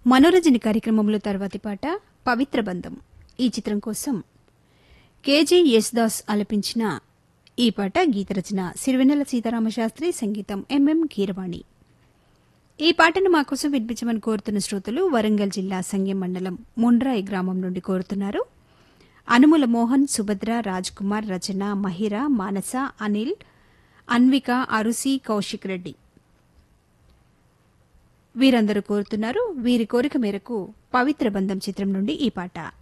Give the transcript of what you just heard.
మనోరంజని కార్యక్రమంలో తర్వాతి పాట పవిత్ర బంధం ఈ చిత్రం కోసం కేజీ యేసుదాస్ ఆలపించిన ఈ పాట గీత రచన సిరివెన్నెల సీతారామశాస్త్రి సంగీతం ఎంఎం కీరవాణి ఈ పాటను మా కోసం వినిపించమని కోరుతున్న శ్రోతలు వరంగల్ జిల్లా సంగెం మండలం ముండ్రాయి గ్రామం నుండి కోరుతున్నారు అనుముల మోహన్ సుభద్ర రాజ్ కుమార్ రచన మహిర మానస అనిల్ అన్విక అరుసి కౌశిక్ రెడ్డి వీరందరూ కోరుతున్నారు వీరి కోరిక మేరకు పవిత్ర బంధం చిత్రం నుండి ఈ పాట